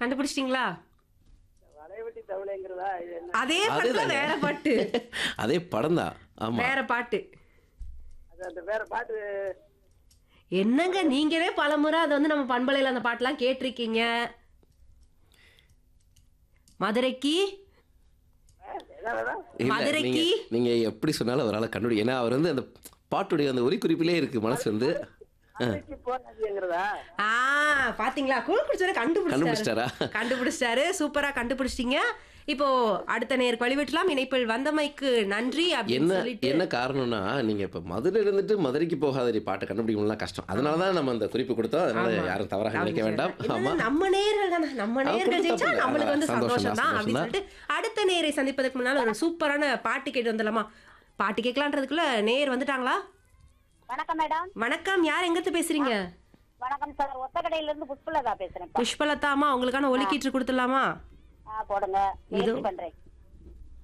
கண்டுபிடிச்சிட்டீங்களா வளைவட்டி தவளைங்கிறதா இது என்ன அதே பாட்டு அதுதாங்க. வேற பாட்டு அதே படம் தான் ஆமா வேற பாட்டு அது அந்த வேற பாட்டு என்னங்க நீங்களே பலமுறை அதை வந்து நம்ம பண்பலையில அந்த பாட்டெல்லாம் கேட்டிருக்கீங்க மதுரைக்கு என்ன வேணும் இல்ல, மதுரைக்கு? நீங்க- நீங்க எப்படி சொன்னாலும் அவரால் கண்டுபிடி ஏன்னா அவர் வந்து அந்த பாட்டுடைய அந்த ஒலி குறிப்பிலே இருக்கு மனசு வந்து மதுரைக்கு போனாதுங்கிறதா ஆ பாத்தீங்களா கூழ் குடிச்சாரு கண்டுபிடிச்சிட்டாரு கண்டுபிடிச்சிட்டாரா? கண்டுபிடிச்சிட்டாரு சூப்பரா கண்டுபிடிச்சிட்டீங்க இப்போ அடுத்த நேர் வழிவிட்டலாம் இணைப்பில் வந்தமைக்கு நன்றி அப்படின்னு என்ன சொல்லிட்டு என்ன காரணம்னா நீங்க இப்ப மதுரை இருந்துட்டு மதுரைக்கு போகாதடி பாட்டை கண்டுபிடிக்கணும்லாம் கஷ்டம் அதனால தான் நம்ம அந்த குறிப்பு கொடுத்தோம் அதனால ஆமா. யாரும் தவறாக நினைக்க வேண்டாம் என்னது, ஆமா நம்ம நேர்கள் தானே நம்ம அவங்க நேர்கள் கொடுத்த ஜெயிச்சா தப்பு இல்ல. நம்மளுக்கு வந்து சந்தோஷம் சந்தோஷம் தான் தான், அப்படின்னு சந்தோஷம் சொல்லிட்டு அடுத்த நேரை சந்திப்பதற்கு முன்னால ஒரு சூப்பரான பாட்டு கேட்டு வந்துடலாமா பாட்டு கேட்கலான்றதுக்குள்ள நேர் வந்துட்டாங்களா வணக்கம் மேடம் வணக்கம் யார் எங்கிருந்து பேசுறீங்க வணக்கம் சார் ஒத்தக்கடையில இருந்து புஷ்பலதா பேசுறேன் இப்ப. புஷ்பலதாமா உங்களுக்கான ஒலிக்கீற்று கொடுத்துடலாமா ஆ போடுங்க இது முயற்சி பண்றேன்